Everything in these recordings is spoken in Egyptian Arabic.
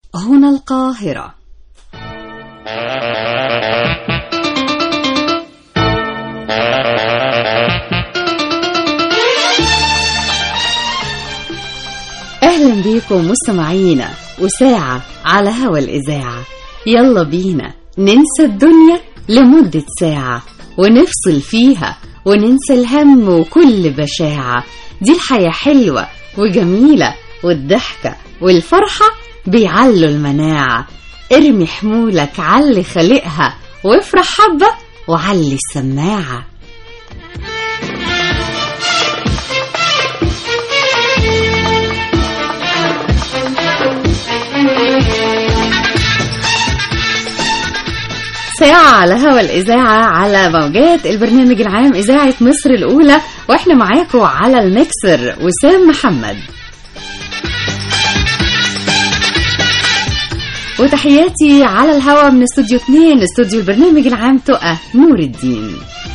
هنا القاهرة أهلا بيكم مستمعينا وساعة على هوا الإذاعة يلا بينا ننسى الدنيا لمدة ساعة ونفصل فيها وننسى الهم وكل بشاعة دي الحياة حلوة وجميلة والضحكة والفرحة بيعلوا المناعة ارمي حمولك علي خلقها وافرح حبة وعلي السماعة ساعة على هوا الإذاعة على موجات البرنامج العام إذاعة مصر الأولى وإحنا معاكم على الميكسر وسام محمد وتحياتي على الهوا من استوديو 2 استوديو البرنامج العام تقى نور الدين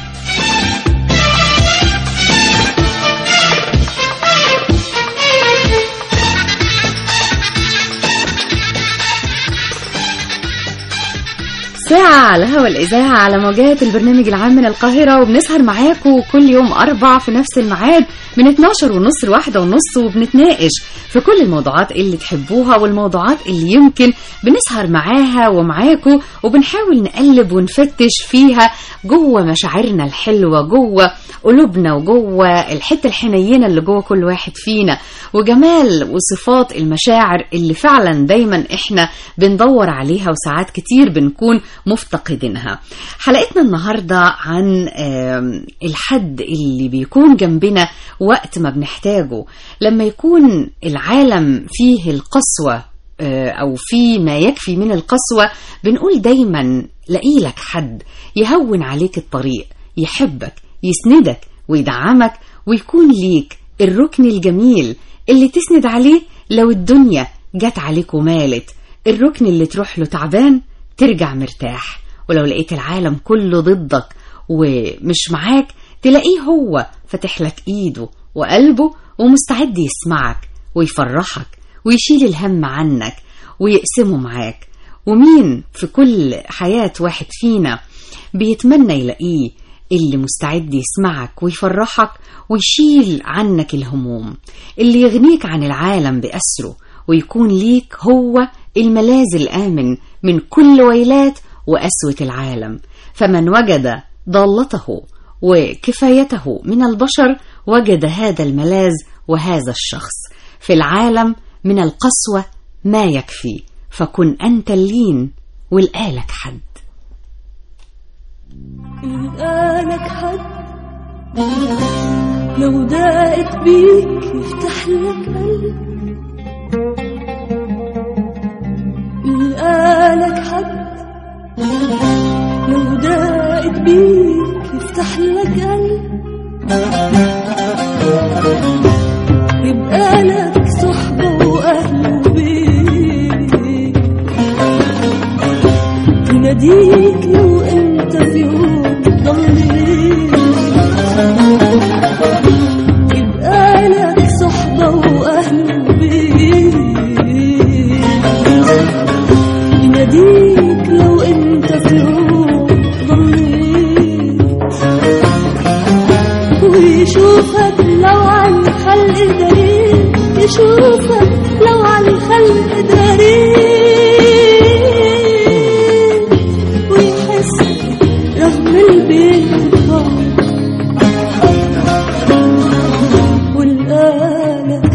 ساعة على هوا الإذاعة على موجات البرنامج العام من القاهرة وبنسهر معاكم كل يوم أربع في نفس الميعاد من 12 ونص لواحدة ونص وبنتناقش في كل الموضوعات اللي تحبوها والموضوعات اللي يمكن بنسهر معاها ومعاكم وبنحاول نقلب ونفتش فيها جوه مشاعرنا الحلوة جوه قلوبنا وجوه الحتة الحنينة اللي جوه كل واحد فينا وجمال وصفات المشاعر اللي فعلا دايما احنا بندور عليها وساعات كتير بنكون مفتقدينها حلقتنا النهاردة عن الحد اللي بيكون جنبنا وقت ما بنحتاجه لما يكون العالم فيه القسوة أو في ما يكفي من القسوة بنقول دايما لقيلك حد يهون عليك الطريق يحبك يسندك ويدعمك ويكون ليك الركن الجميل اللي تسند عليه لو الدنيا جت عليك ومالت الركن اللي تروح له تعبان ترجع مرتاح ولو لقيت العالم كله ضدك ومش معاك تلاقيه هو فاتح لك ايده وقلبه ومستعد يسمعك ويفرحك ويشيل الهم عنك ويقسمه معاك ومين في كل حياة واحد فينا بيتمنى يلاقيه اللي مستعد يسمعك ويفرحك ويشيل عنك الهموم اللي يغنيك عن العالم بأسره ويكون ليك هو الملاذ الآمن من كل ويلات وأسوة العالم فمن وجد ضالته وكفايته من البشر وجد هذا الملاذ وهذا الشخص في العالم من القسوة ما يكفي فكن أنت اللين والآلك حد الآلك حد لو دقت بيك يفتح لك قلب الآلك حد لو دقت بيك يفتح لك قلب يبقى لك صحبة وأهل وبيت يناديك لو انت في يوم ضليت يبقى لك صحبة وأهل وبيت يناديك لو انت في يوم ضليت ويشوفك لو عن خلق دليل يشوفك لو عن خلق دليل ويحس رغم البيت والآلك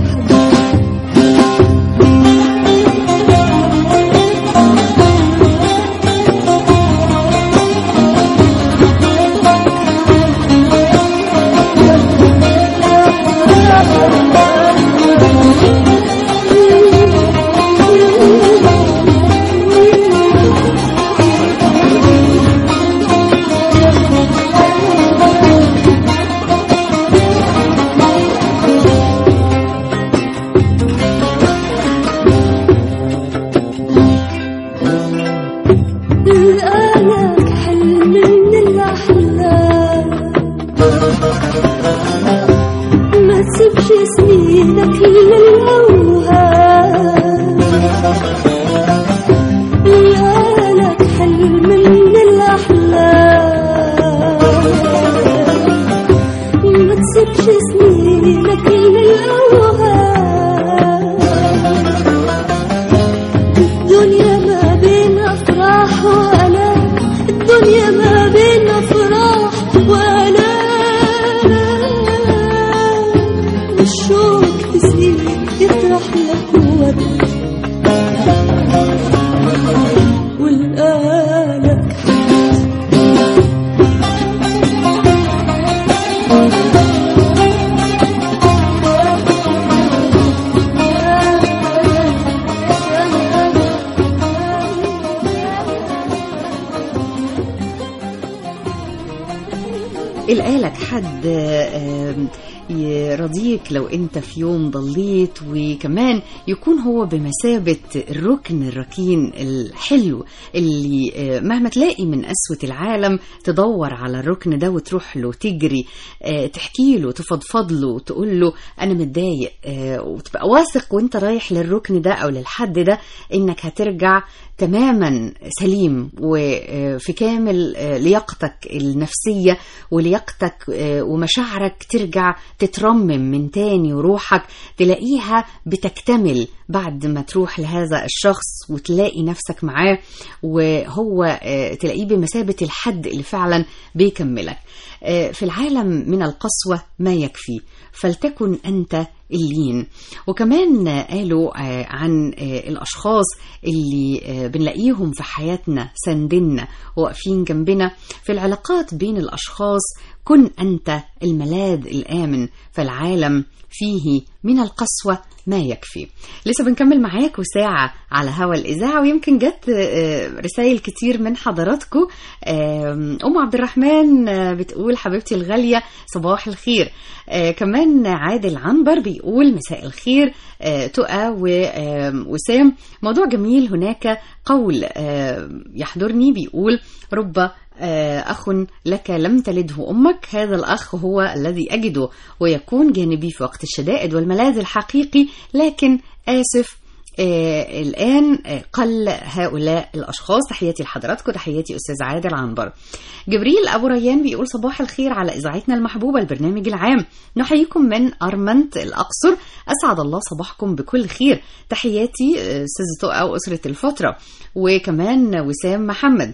القالك حد آم، يرضيك لو انت في يوم ضليت وكمان يكون هو بمثابة الركن الركين الحلو اللي آه، مهما تلاقي من قسوة العالم تدور على الركن ده وتروح له تجري آه، تحكي له تفضفض له تقول له انا متضايق آه، وتبقى واثق وانت رايح للركن ده او للحد ده انك هترجع تماما سليم وفي كامل آه، لياقتك النفسية ولياقتك آه، ومشاعرك ترجع تترمم من تاني وروحك تلاقيها بتكتمل بعد ما تروح لهذا الشخص وتلاقي نفسك معاه وهو آه، تلاقيه بمثابة الحد اللي فعلا بيكملك آه، في العالم من القسوة ما يكفي فلتكن أنت اللين وكمان آه، قالوا آه، عن آه، الأشخاص اللي آه، بنلاقيهم في حياتنا سندنا واقفين جنبنا في العلاقات بين الأشخاص كن أنت الملاذ الآمن فالعالم فيه من القسوة ما يكفي لسه بنكمل معاكم ساعة على هوا الإذاعة ويمكن جت آه، رسائل كتير من حضراتكم آم، أم عبد الرحمن آه، بتقول حبيبتي الغالية صباح الخير آه، كمان عادل عنبر بيقول مساء الخير آه، تقى و- وسام موضوع جميل هناك قول آه، يحضرني بيقول رب آه، أخ لك لم تلده أمك هذا الأخ هو الذي أجده ويكون جانبي في وقت الشدائد والملاذ الحقيقي لكن آسف آه الآن آه قل هؤلاء الأشخاص تحياتي لحضراتكم تحياتي أستاذ عادل عنبر جبريل أبو ريان بيقول صباح الخير على إذاعتنا المحبوبة البرنامج العام نحييكم من أرمنت الأقصر أسعد الله صباحكم بكل خير تحياتي آه، أستاذ تقى وأسرة الفترة وكمان وسام محمد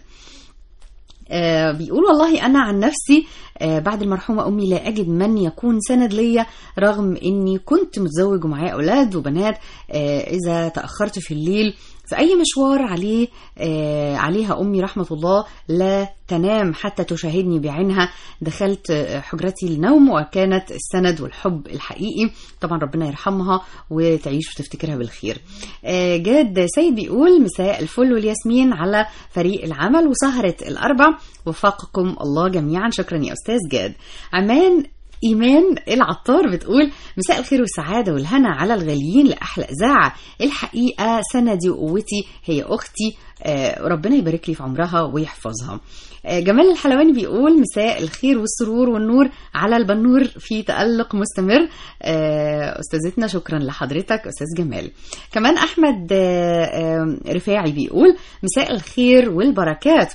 آه، بيقول والله أنا عن نفسي آه، بعد المرحومة أمي لا أجد من يكون سند ليا رغم إني كنت متزوج ومعايا أولاد وبنات آه، إذا تأخرت في الليل في أي مشوار عليه آه، عليها أمي رحمة الله لا تنام حتى تشاهدني بعينها دخلت آه، حجرتي للنوم وكانت السند والحب الحقيقي طبعا ربنا يرحمها وتعيش وتفتكرها بالخير آه، جاد سيد بيقول مساء الفل والياسمين على فريق العمل وسهرة الأربع وفقكم الله جميعا شكرا يا أستاذ جاد عمان إيمان العطار بتقول مساء الخير والسعادة والهنا على الغاليين لأحلى إذاعة الحقيقة سندي وقوتي هي أختي آه، ربنا يبارك لي في عمرها ويحفظها آه، جمال الحلواني بيقول مساء الخير والسرور والنور على البنور في تألق مستمر آه، أستاذتنا شكرا لحضرتك أستاذ جمال كمان أحمد آه، آه، رفاعي بيقول مساء الخير والبركات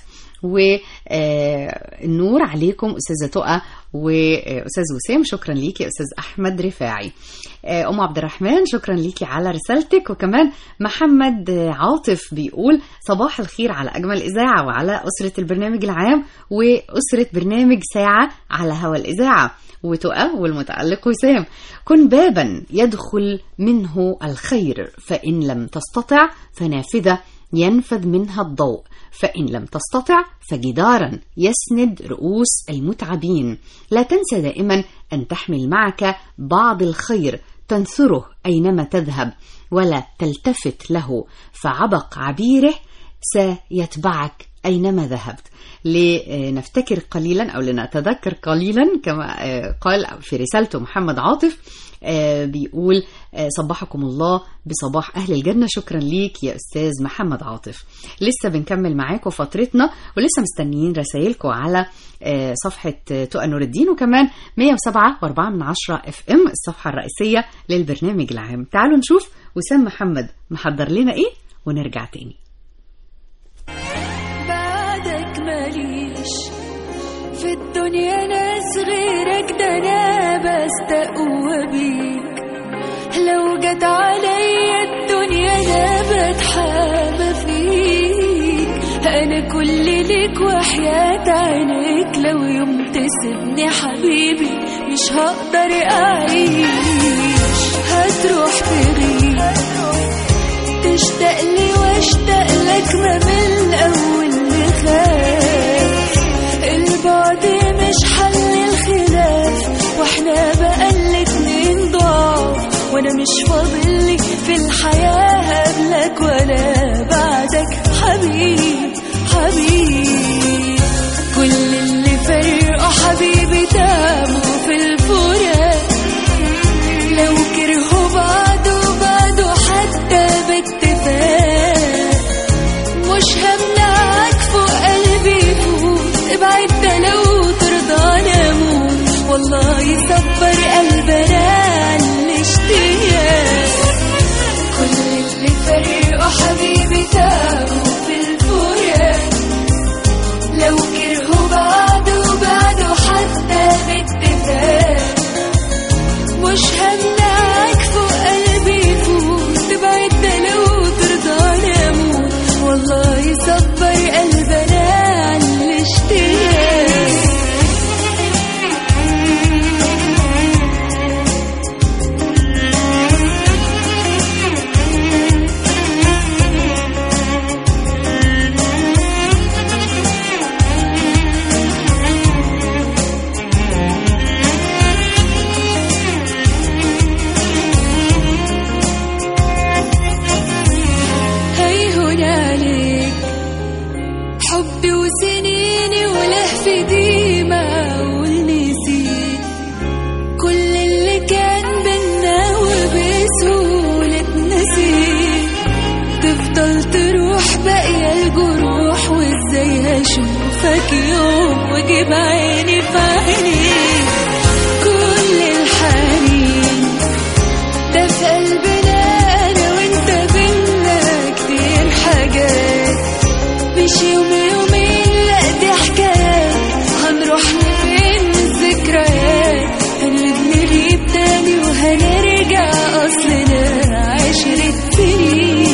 والنور عليكم استاذه تقى واستاذ وسام شكرا ليكي يا استاذ احمد رفاعي آه، ام عبد الرحمن شكرا ليكي على رسالتك وكمان محمد آه، عاطف بيقول صباح الخير على اجمل اذاعه وعلى اسره البرنامج العام واسره برنامج ساعه على هوا الاذاعه وتقى والمتألق وسام كن بابا يدخل منه الخير فإن لم تستطع فنافذة ينفذ منها الضوء فإن لم تستطع فجدارا يسند رؤوس المتعبين لا تنسى دائما أن تحمل معك بعض الخير تنثره أينما تذهب ولا تلتفت له فعبق عبيره سيتبعك أينما ذهبت لنفتكر قليلا أو لنتذكر قليلا كما آه، قال في رسالته محمد عاطف آه، بيقول آه، صبحكم الله بصباح أهل الجنة شكرا ليك يا أستاذ محمد عاطف لسه بنكمل معاكم فترتنا ولسه مستنيين رسائلكم على آه، صفحة آه، تقى نور الدين وكمان 107 و4 من 10 اف ام الصفحة الرئيسية للبرنامج العام تعالوا نشوف وسام محمد محضر لنا ايه ونرجع تاني بعدك ماليش في الدنيا ناس غيرك ده انا بستقوى بيك لو جت عليا الدنيا انا بتحامى فيك انا كل ليك وحياة عينيك لو يوم تسيبني حبيبي مش هقدر اعيش هتروح تغيب تشتاق لي واشتاق لك ما من الاول نخاف البعد مش حل الخلاف واحنا بقى الاتنين ضعف وانا مش فاضلي في الحياة قبلك ولا بعدك حبيب حبيب كل اللي فرقه حبيبي قلت روح باقية الجروح وازاي هشوفك يوم واجيب عيني في عينيك كل الحنين ده في قلبنا انا وانت بينا كتير حاجات مش يوم يومين لا دي حكايات هنروح لفين من الذكريات هنبني ريب تاني وهنرجع اصلنا عشرة سنين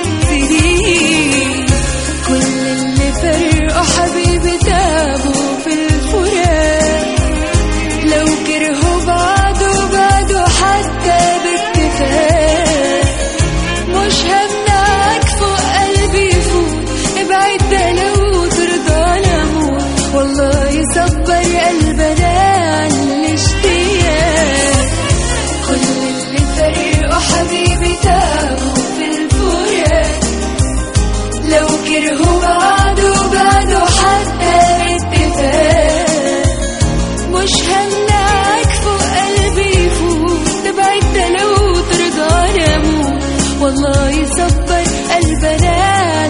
سنين كل اللي فرقوا حبيبي تعبوا في الفراق لو كرهوا بعض وبعدوا حتى باتفاق مش همنعك فوق قلبي يفوت ابعد ده لو ترضى نموت والله يصبر قلبنا عن الاشتياق كل اللي فرقوا حبيبي تعبوا في الفراق لو كرهوا بعض وبعدوا حتى باتفاق مش همنعك فوق قلبي يفوت تبعد ده لو ترضى نموت والله يصبر قلبنا عن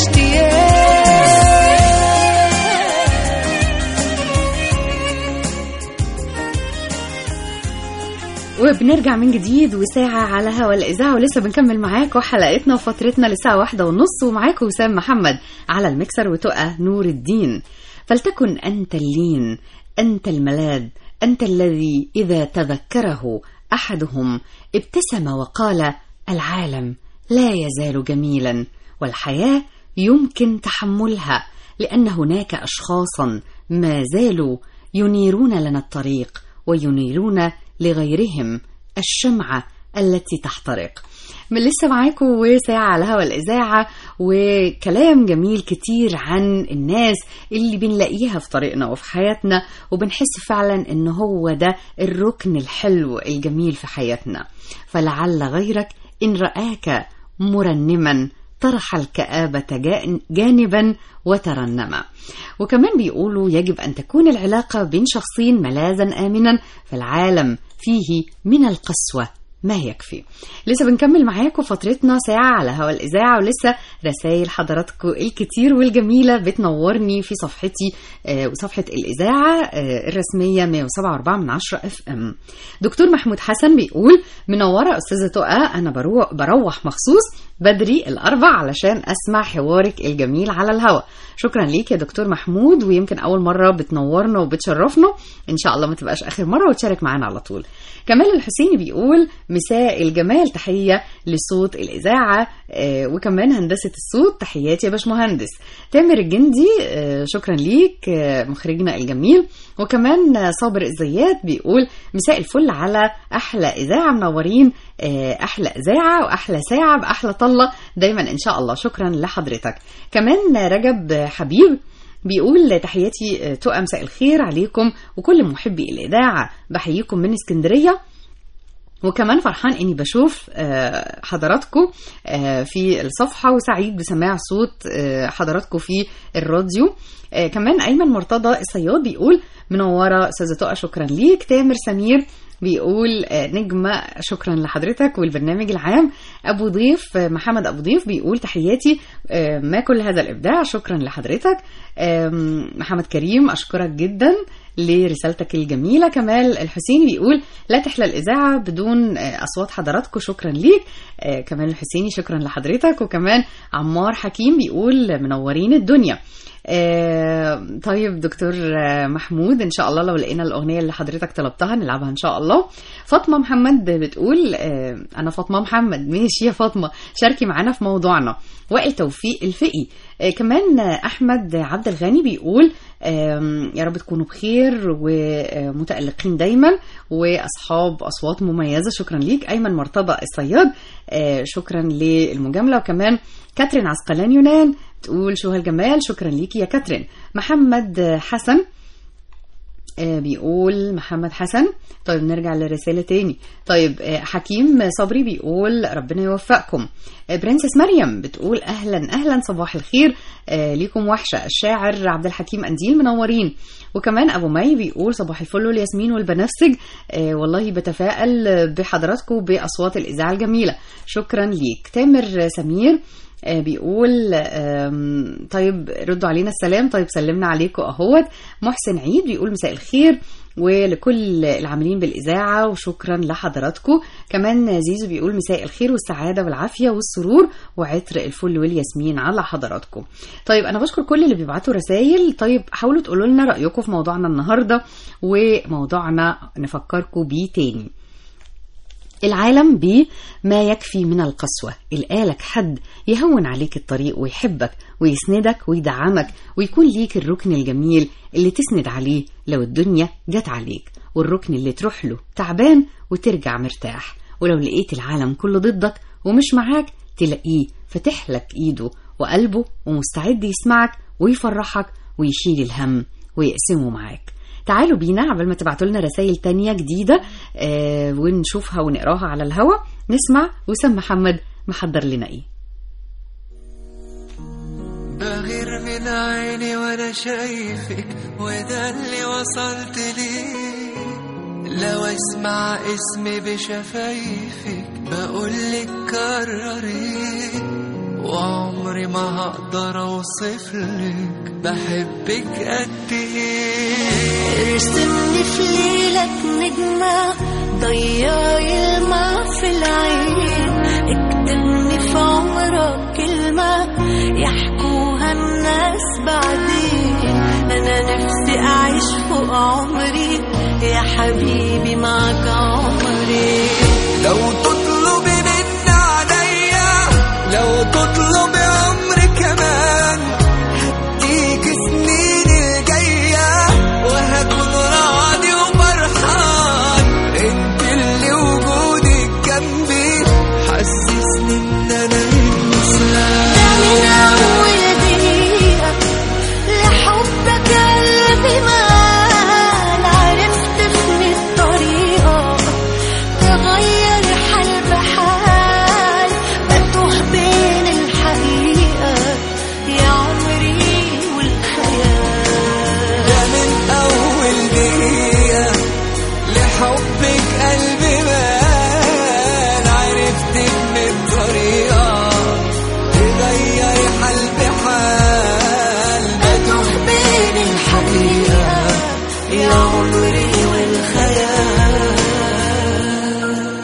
الاشتياق وبنرجع من جديد وساعة على هوا الإذاعة ولسه بنكمل معاكم حلقتنا وفترتنا لساعة واحدة ونص ومعاكم وسام محمد على المكسر وتقى نور الدين فلتكن أنت اللين أنت الملاذ أنت الذي إذا تذكره أحدهم ابتسم وقال العالم لا يزال جميلا والحياة يمكن تحملها لأن هناك أشخاصا ما زالوا ينيرون لنا الطريق وينيرون لغيرهم الشمعة التي تحترق من لسه معاكم وساعة على هوا الإذاعة وكلام جميل كتير عن الناس اللي بنلاقيها في طريقنا وفي حياتنا وبنحس فعلا إن هو ده الركن الحلو الجميل في حياتنا فلعل غيرك إن رآك مرنما طرح الكآبة جا- جانبا وترنما وكمان بيقولوا يجب أن تكون العلاقة بين شخصين ملاذا آمنا فالعالم فيه من القسوة ما يكفي لسه بنكمل معاكم فترتنا ساعة على هوا الإذاعة ولسه رسائل حضراتكم الكتير والجميلة بتنورني في صفحتي آه، وصفحة الإذاعة آه، الرسمية 107.4 من 10 اف ام دكتور محمود حسن بيقول منورة أستاذة تقى أنا بروح, بروح مخصوص بدري الأربع علشان أسمع حوارك الجميل على الهوا شكرا ليك يا دكتور محمود ويمكن أول مرة بتنورنا وبتشرفنا إن شاء الله ما تبقاش آخر مرة وتشارك معانا على طول كمال الحسيني بيقول مساء الجمال تحية لصوت الإذاعة آه، وكمان هندسة الصوت تحياتي يا باشمهندس تامر الجندي آه، شكرا ليك آه، مخرجنا الجميل وكمان آه، صابر الزيات بيقول مساء الفل على أحلى إذاعة منورين آه، أحلى إذاعة وأحلى ساعة بأحلى طلة دايما إن شاء الله شكرا لحضرتك كمان آه، رجب حبيب بيقول تحياتي آه، تقى مساء الخير عليكم وكل محبي الإذاعة بحييكم من اسكندرية وكمان فرحان اني بشوف آه، حضراتكم آه، في الصفحه وسعيد بسماع صوت آه، حضراتكم في الراديو آه، كمان ايمن مرتضى الصياد بيقول منوره استاذه تقى شكرا ليك تامر سمير بيقول آه، نجمة شكرا لحضرتك والبرنامج العام أبو ضيف آه، محمد أبو ضيف بيقول تحياتي آه، ما كل هذا الإبداع شكرا لحضرتك آم، محمد كريم أشكرك جدا لرسالتك الجميلة كمال الحسيني بيقول لا تحلى الإذاعة بدون آه، أصوات حضراتكم شكرا ليك آه، كمال الحسيني شكرا لحضرتك وكمان عمار حكيم بيقول منورين الدنيا آه، طيب دكتور آه، محمود ان شاء الله لو لقينا الاغنيه اللي حضرتك طلبتها نلعبها ان شاء الله فاطمه محمد بتقول آه، انا فاطمه محمد ماشي يا فاطمه شاركي معانا في موضوعنا وائل توفيق الفقي آه، كمان آه، احمد عبد الغني بيقول آم، يا رب تكونوا بخير ومتألقين دايما واصحاب اصوات مميزه شكرا ليك ايمن مرتضى الصياد آه، شكرا للمجامله وكمان كاترين عسقلان يونان تقول شو هالجمال شكرا ليكي يا كاترين محمد حسن آه، بيقول محمد حسن طيب نرجع للرسالة تاني طيب آه، حكيم صبري بيقول ربنا يوفقكم آه، برنسس مريم بتقول أهلا أهلا صباح الخير آه، ليكم وحشة الشاعر عبد الحكيم أنديل منورين وكمان أبو مي بيقول صباح الفل والياسمين والبنفسج آه، والله بتفائل بحضراتكم بأصوات الإذاعة الجميلة شكرا ليك تامر سمير آه، بيقول آم، طيب ردوا علينا السلام طيب سلمنا عليكم اهوت محسن عيد بيقول مساء الخير ولكل العاملين بالإذاعة وشكرا لحضراتكم كمان زيزو بيقول مساء الخير والسعادة والعافية والسرور وعطر الفل والياسمين على حضراتكم طيب أنا بشكر كل اللي بيبعتوا رسائل طيب حاولوا تقولوا لنا رأيكم في موضوعنا النهاردة وموضوعنا نفكركم بيه تاني العالم بما يكفي من القسوة القالك حد يهون عليك الطريق ويحبك ويسندك ويدعمك ويكون ليك الركن الجميل اللي تسند عليه لو الدنيا جت عليك والركن اللي تروح له تعبان وترجع مرتاح ولو لقيت العالم كله ضدك ومش معاك تلاقيه فاتح لك ايده وقلبه ومستعد يسمعك ويفرحك ويشيل الهم ويقسمه معاك تعالوا بينا قبل ما تبعتوا لنا رسائل تانية جديدة آه ونشوفها ونقراها على الهوا نسمع وسام محمد محضر لنا ايه بغير من عيني وانا شايفك وده اللي وصلت ليه لو اسمع اسمي بشفايفك بقولك كرري وعمري ما هقدر اوصفلك بحبك قد ايه ارسمني في ليلك نجمة ضيعي الماء في العين اكتبني في عمرك كلمة يحكوها الناس بعدين أنا نفسي أعيش فوق عمري يا حبيبي معك عمري لو تطلب من عليا لو تطلب عمري كمان هديك سنين الجاية وهكون راضي وفرحان انت اللي وجودك جنبي حسسني ان انا ده من انسان أول دقيقة لحبك قلبي مال عرفت في الطريقة تغير حال بحال بتوه بين الحقيقة يا عمري والخيال ده من أول دقيقة لحبك قلبي بان عرفت إن الطريقة تغير حال بحال بتوه بين الحقيقة يا عمري والخيال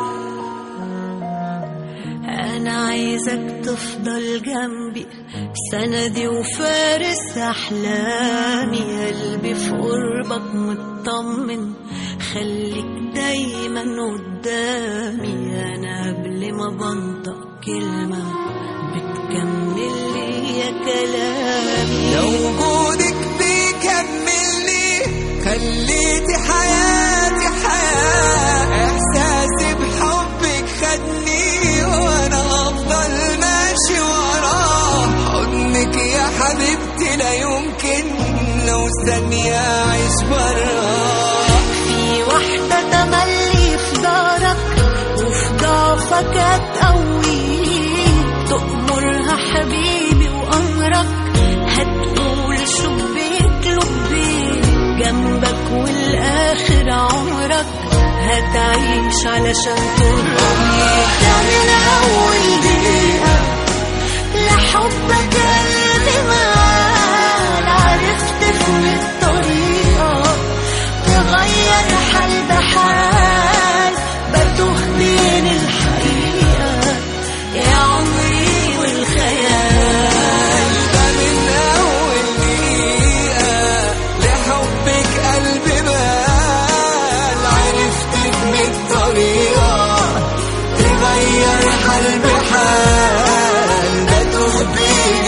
أنا عايزك تفضل جنبي سندي وفارس أحلامي قلبي في قربك مطمن خليك دايما قدامي أنا قبل ما بنطق كلمة بتكمل لي يا كلامي لو وجودك بيكملني خليتي حياتي حياة إحساسي بحبك خدني وأنا أفضل ماشي وراه حضنك يا حبيبتي لا يمكن لو ثانية أعيش براه في واحدة تملي في دارك وفي ضعفك هتقويك تأمرها حبيبي وأمرك هتقول شبيك لبيك جنبك والآخر عمرك هتعيش علشان ترضيك ده من أول دقيقة لحبك قلبي مال عرفت في الطريقة تغير حال بحال بتوه بين الحقيقة يا عمري والخيال ده من أول دقيقة لحبك قلبي بال عرفتك من الطريقة تغير حال بحال بتوه بين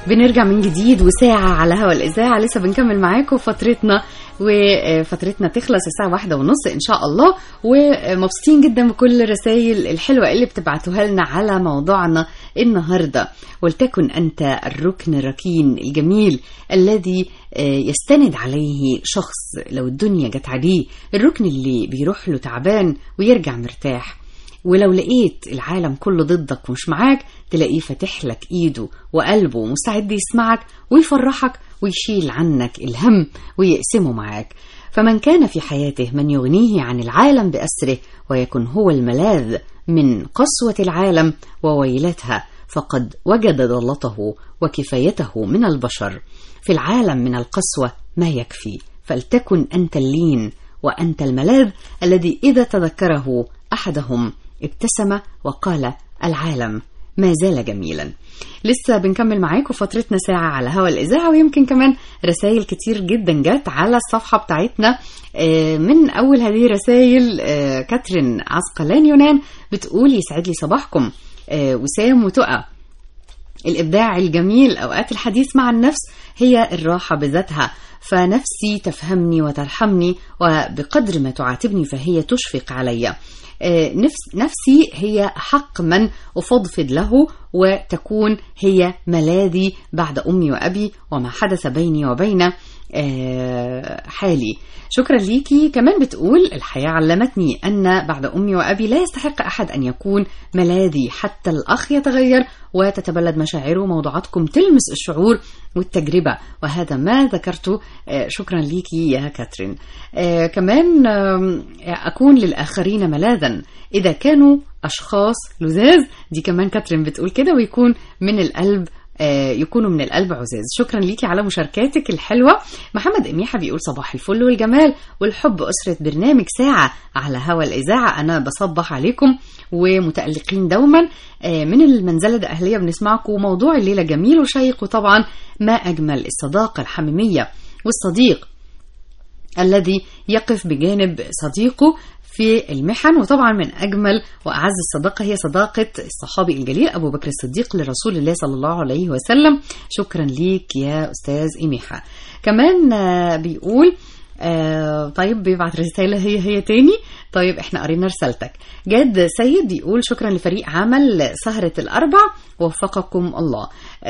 بنرجع من جديد وساعة على هوا الإذاعة لسه بنكمل معاكم فترتنا وفترتنا تخلص الساعة واحدة ونص إن شاء الله ومبسوطين جدا بكل الرسائل الحلوة اللي بتبعتوها لنا على موضوعنا النهاردة ولتكن أنت الركن الركين الجميل الذي يستند عليه شخص لو الدنيا جت عليه الركن اللي بيروح له تعبان ويرجع مرتاح ولو لقيت العالم كله ضدك ومش معاك تلاقيه فاتح لك ايده وقلبه مستعد يسمعك ويفرحك ويشيل عنك الهم ويقسمه معاك فمن كان في حياته من يغنيه عن العالم بأسره ويكن هو الملاذ من قسوة العالم وويلتها فقد وجد ضالته وكفايته من البشر في العالم من القسوة ما يكفي فلتكن أنت اللين وأنت الملاذ الذي إذا تذكره أحدهم ابتسم وقال العالم ما زال جميلا لسه بنكمل معاكم فترتنا ساعة على هوا الإذاعة ويمكن كمان رسائل كتير جدا جت على الصفحة بتاعتنا من أول هذه الرسائل كاترين عسقلان يونان بتقول يسعد لي صباحكم وسام وتقى الإبداع الجميل أوقات الحديث مع النفس هي الراحة بذاتها فنفسي تفهمني وترحمني وبقدر ما تعاتبني فهي تشفق علي نفس نفسي هي حق من أفضفض له وتكون هي ملاذي بعد أمي وأبي وما حدث بيني وبين حالي شكرا ليكي كمان بتقول الحياة علمتني أن بعد أمي وأبي لا يستحق أحد أن يكون ملاذي حتى الأخ يتغير وتتبلد مشاعره موضوعاتكم تلمس الشعور والتجربة وهذا ما ذكرته شكرا ليكي يا كاترين كمان أكون للآخرين ملاذا إذا كانوا أشخاص لذاذ دي كمان كاترين بتقول كده ويكون من القلب يكونوا من القلب عزاز شكرا ليكي على مشاركاتك الحلوة محمد أميحة بيقول صباح الفل والجمال والحب أسرة برنامج ساعة على هوا الإذاعة أنا بصبح عليكم ومتألقين دوما من المنزلة الأهلية بنسمعكم موضوع الليلة جميل وشيق وطبعا ما أجمل الصداقة الحميمية والصديق الذي يقف بجانب صديقه في المحن وطبعا من أجمل وأعز الصداقة هي صداقة الصحابي الجليل أبو بكر الصديق لرسول الله صلى الله عليه وسلم شكرا ليك يا أستاذ إميحة كمان بيقول آه طيب بيبعت رسالة هي هي تاني طيب احنا قرينا رسالتك جاد سيد يقول شكرا لفريق عمل سهرة الأربع وفقكم الله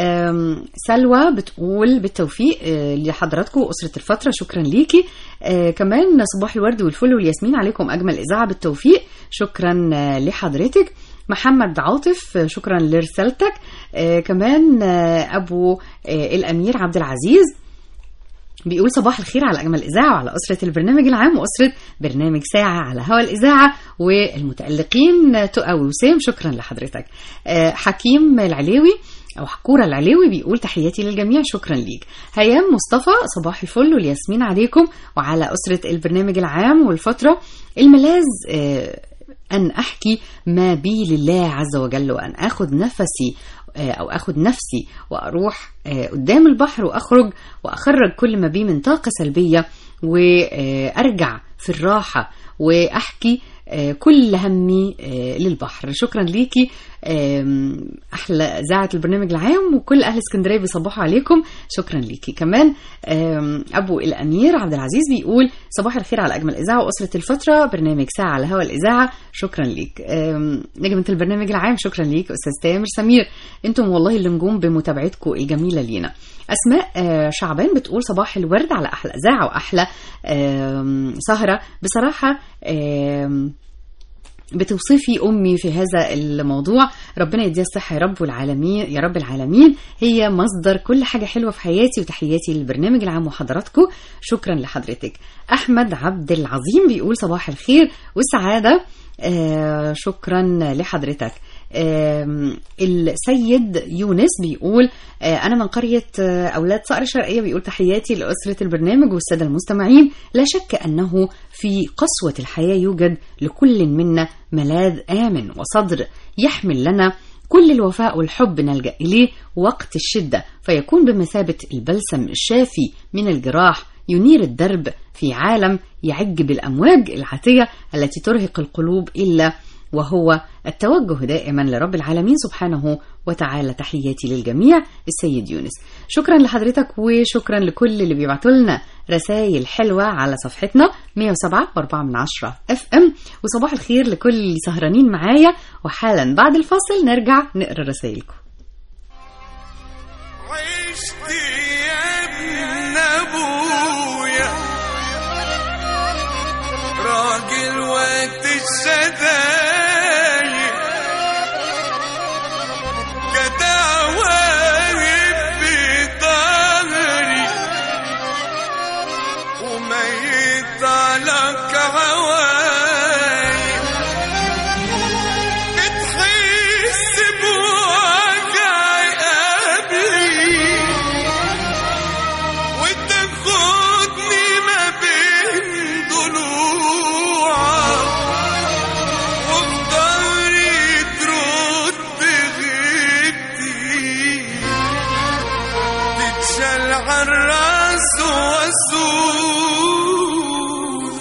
سلوى بتقول بالتوفيق آه لحضراتكم وأسرة الفترة شكرا ليكي آه كمان صباح الورد والفل والياسمين عليكم أجمل إذاعة بالتوفيق شكرا آه لحضرتك محمد عاطف شكرا لرسالتك كمان أبو الأمير عبد العزيز بيقول صباح الخير على أجمل إذاعة وعلى أسرة البرنامج العام وأسرة برنامج ساعة على هوا الإذاعة والمتألقين تقى وسام شكرا لحضرتك حكيم العليوي أو حكورة العليوي بيقول تحياتي للجميع شكرا ليك هيام مصطفى صباح الفل والياسمين عليكم وعلى أسرة البرنامج العام والفترة الملاذ أن أحكي ما بي لله عز وجل وأن أخذ نفسي أو أخذ نفسي وأروح قدام البحر وأخرج وأخرج كل ما بي من طاقة سلبية وأرجع في الراحة وأحكي كل همي للبحر شكرا ليكي احلى اذاعه البرنامج العام وكل اهل اسكندريه بيصبحوا عليكم شكرا ليكي كمان ابو الامير عبد العزيز بيقول صباح الخير على اجمل اذاعه واسره الفتره برنامج ساعه على هوا الاذاعه شكرا ليك نجمه البرنامج العام شكرا ليك استاذ تامر سمير انتم والله اللي نجوم بمتابعتكم الجميله لينا اسماء شعبان بتقول صباح الورد على احلى اذاعه واحلى سهره بصراحه بتوصفي امي في هذا الموضوع ربنا يديها الصحه يا رب والعالمين يا رب العالمين هي مصدر كل حاجه حلوه في حياتي وتحياتي للبرنامج العام وحضراتكم شكرا لحضرتك احمد عبد العظيم بيقول صباح الخير والسعاده آه شكرا لحضرتك السيد يونس بيقول أنا من قرية أولاد صقر الشرقية بيقول تحياتي لأسرة البرنامج والسادة المستمعين لا شك أنه في قسوة الحياة يوجد لكل منا ملاذ آمن وصدر يحمل لنا كل الوفاء والحب نلجأ إليه وقت الشدة فيكون بمثابة البلسم الشافي من الجراح ينير الدرب في عالم يعج بالأمواج العاتية التي ترهق القلوب إلا وهو التوجه دائما لرب العالمين سبحانه وتعالى تحياتي للجميع السيد يونس شكرا لحضرتك وشكرا لكل اللي بيبعتوا لنا رسائل حلوة على صفحتنا 107 و4 من 10 اف ام وصباح الخير لكل اللي سهرانين معايا وحالا بعد الفاصل نرجع نقرا رسائلكم عشت يا ابن ابويا راجل وقت الشدايد جدع واقف في ظهري وميت على كعوايد بتحس بوجع قبلي وتاخدني ما بين ضلوعك وبضهري ترد غيبتي تتشال عالراس واسود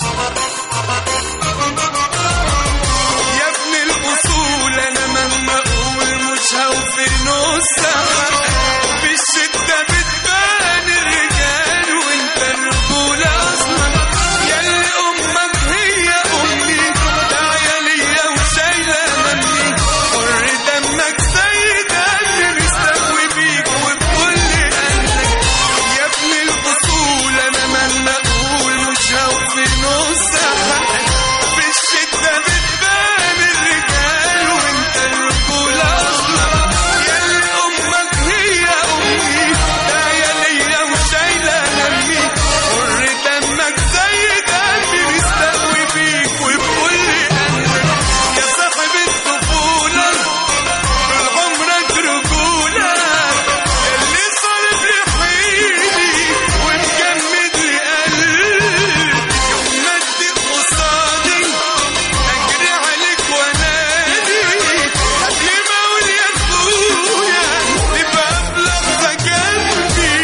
يا ابن الاصول انا مهما اقول مش هوفي نصها في الشده بتبان الرجال وانت الرجوله اصلا ياللي امك هي امي داعيه ليا وشايله مني حر دمك سيد قلبي مستقوي بيك وبكل قلبك يا ابن الاصول انا مهما اقول مش هوفي نصها في الشدة بتبان الرجال وانت الرجولة اصلا ياللي امك هي امي داعية ليا وشايلة همي حر دمك زي قلبي مستقوي بيك وبكل قلبك يا صاحب الطفولة طول عمرك رجولة اللي صارف لي حيلي ومجمد لي قلبي يوم ما اديك قصادي اجري عليك وانادي قبل ما اقول يا اخويا تبقى بلحظة جنبي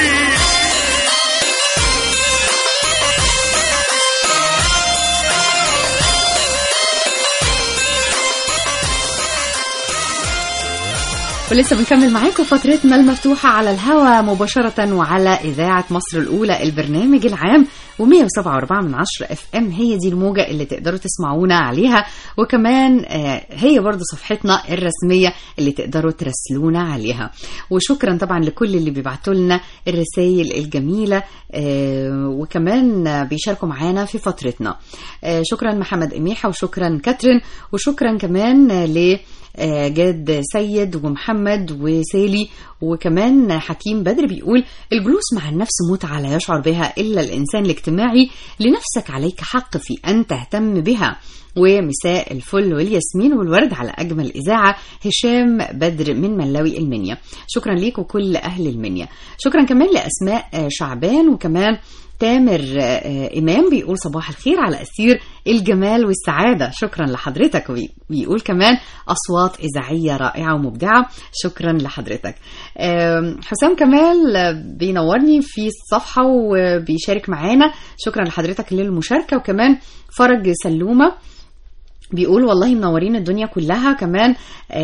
ولسه بنكمل معاكم فترتنا المفتوحة على الهواء مباشرة وعلى إذاعة مصر الأولى البرنامج العام و107.4 من 10 اف ام هي دي الموجة اللي تقدروا تسمعونا عليها وكمان آه، هي برضو صفحتنا الرسمية اللي تقدروا ترسلونا عليها وشكرا طبعا لكل اللي بيبعتوا لنا الرسائل الجميلة آه، وكمان آه، بيشاركوا معانا في فترتنا آه، شكرا محمد أميحة وشكرا كاترين وشكرا كمان آه، ل آه، جاد سيد ومحمد وسالي وكمان حكيم بدر بيقول الجلوس مع النفس متعة لا يشعر بها إلا الإنسان الاجتماعي لنفسك عليك حق في أن تهتم بها ومساء الفل والياسمين والورد على أجمل إذاعة هشام بدر من ملاوي المنيا شكرا ليك وكل أهل المنيا شكرا كمان لأسماء آه، شعبان وكمان تامر آه، إمام بيقول صباح الخير على أسير الجمال والسعادة شكرا لحضرتك وبيقول كمان أصوات إذاعية رائعة ومبدعة شكرا لحضرتك آم، حسام كمال آه، بينورني في الصفحة وبيشارك معانا شكرا لحضرتك للمشاركة وكمان فرج سلومة بيقول والله منورين الدنيا كلها كمان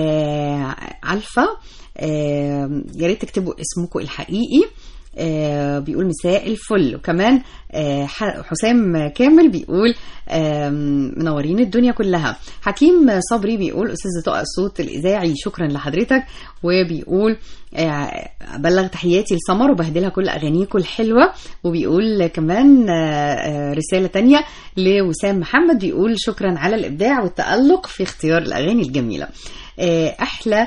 آه الفا آه يا ريت تكتبوا اسمكم الحقيقي آه بيقول مساء الفل وكمان آه ح- حسام كامل بيقول آه منورين الدنيا كلها حكيم صبري بيقول استاذ طاقة الصوت الاذاعي شكرا لحضرتك وبيقول آه بلغ تحياتي لسمر وبهدلها كل اغانيكم الحلوه وبيقول كمان آه آه رساله تانية لوسام محمد بيقول شكرا على الابداع والتالق في اختيار الاغاني الجميله آه احلى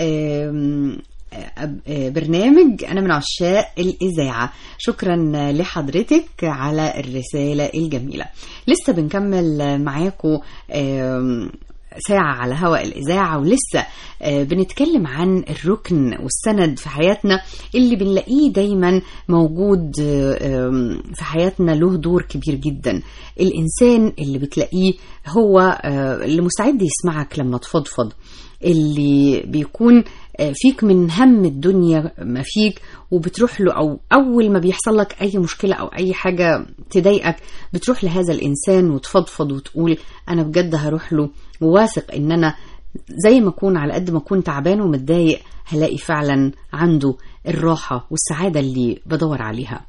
آم، آه، برنامج أنا من عشاق الإذاعة شكرا لحضرتك على الرسالة الجميلة لسه بنكمل معاكم آم، ساعة على هواء الإذاعة ولسه آه، بنتكلم عن الركن والسند في حياتنا اللي بنلاقيه دايما موجود آه، آم، في حياتنا له دور كبير جدا الإنسان اللي بتلاقيه هو آه، اللي مستعد يسمعك لما تفضفض اللي بيكون آه، فيك من هم الدنيا ما فيك وبتروح له او اول ما بيحصل لك اي مشكله او اي حاجه تضايقك بتروح لهذا الانسان وتفضفض وتقول انا بجد هروح له وواثق ان انا زي ما اكون على قد ما اكون تعبان ومتضايق هلاقي فعلا عنده الراحه والسعاده اللي بدور عليها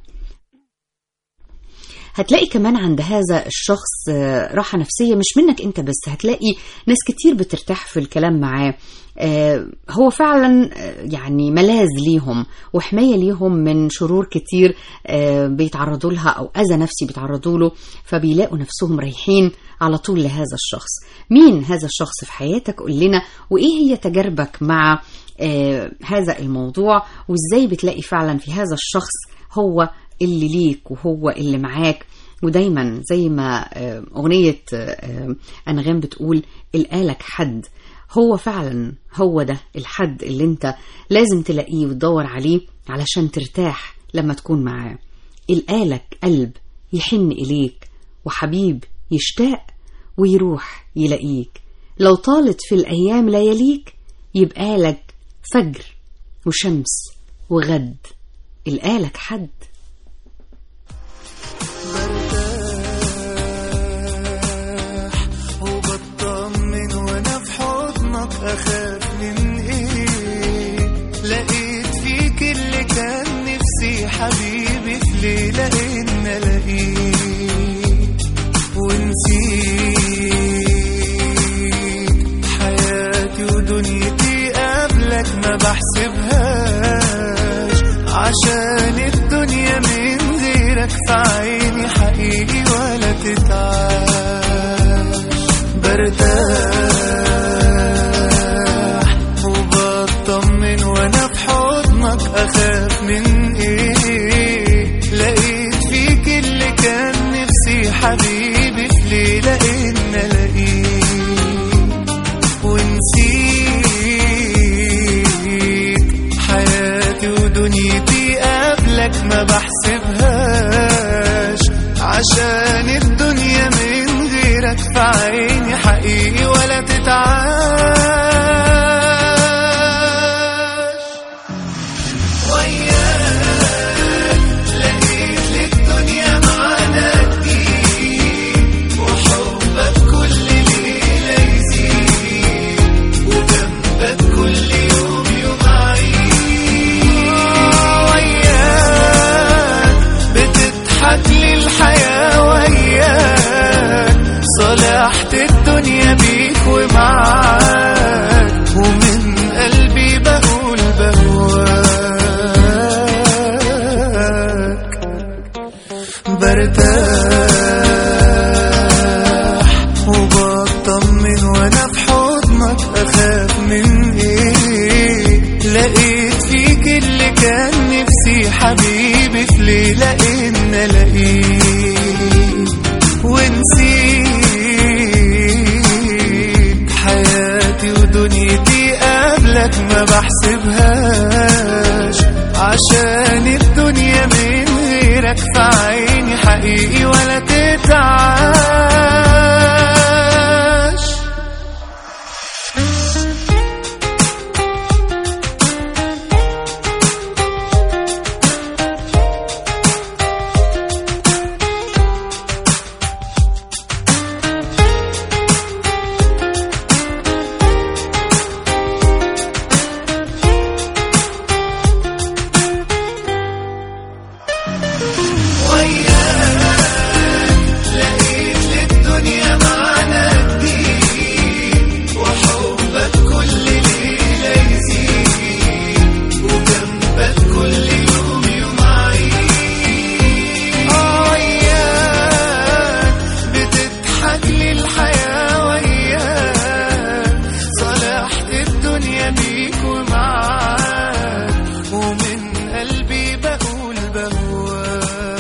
هتلاقي كمان عند هذا الشخص آه، راحة نفسية مش منك انت بس هتلاقي ناس كتير بترتاح في الكلام معاه آه، هو فعلا آه، يعني ملاذ ليهم وحماية ليهم من شرور كتير آه، بيتعرضوا لها أو أذى نفسي بيتعرضوا له فبيلاقوا نفسهم رايحين على طول لهذا الشخص مين هذا الشخص في حياتك قول لنا وإيه هي تجاربك مع آه، هذا الموضوع وإزاي بتلاقي فعلا في هذا الشخص هو اللي ليك وهو اللي معاك ودايما زي ما آه، أغنية آه، أنغام بتقول القالك حد هو فعلا هو ده الحد اللي انت لازم تلاقيه وتدور عليه علشان ترتاح لما تكون معاه القالك قلب يحن إليك وحبيب يشتاق ويروح يلاقيك لو طالت في الأيام لياليك يبقى لك فجر وشمس وغد القالك حد برتاح وبطمن وانا في حضنك اخاف من ايه لقيت فيك اللي كان نفسي حبيبي في ليلة ان الاقيه ونسيت حياتي ودنيتي قبلك ما بحسبهاش عشان الدنيا من غيرك في عيني حقيقي ولا تتعاش برتاح وبطمن وانا في حضنك اخاف من ايه لقيت فيك اللي كان نفسي حبيبي في ليلة ان الاقيه ونسيت حياتي ودنيتي قبلك ما بحسبهاش عشان الدنيا من غيرك في عيني حقيقي ولا تتعاش وياك لقيت للدنيا معنى جديد وحبك كل ليلة يزيد وجنبك كل يوم يوم عيد وياك بتضحك لي الحياة وياك صلحت الدنيا بيك ومعاك ومن قلبي بقول بهواك برتاح وبطمن وانا في حضنك اخاف من ايه لقيت فيك اللي كان نفسي حبيبي في ليلة ان الاقيه ونسيت حياتي ودنيتي قبلك ما بحسبهاش عشان الدنيا من غيرك في عيني حقيقي ولا تتعاش لقيت للدنيا معنى جديد وحبك كل ليلة يزيد وجنبك كل يوم يوم عيد وياك بتضحك لي الحياة وياك صلحت الدنيا بيك ومعاك ومن قلبي بقول بهواك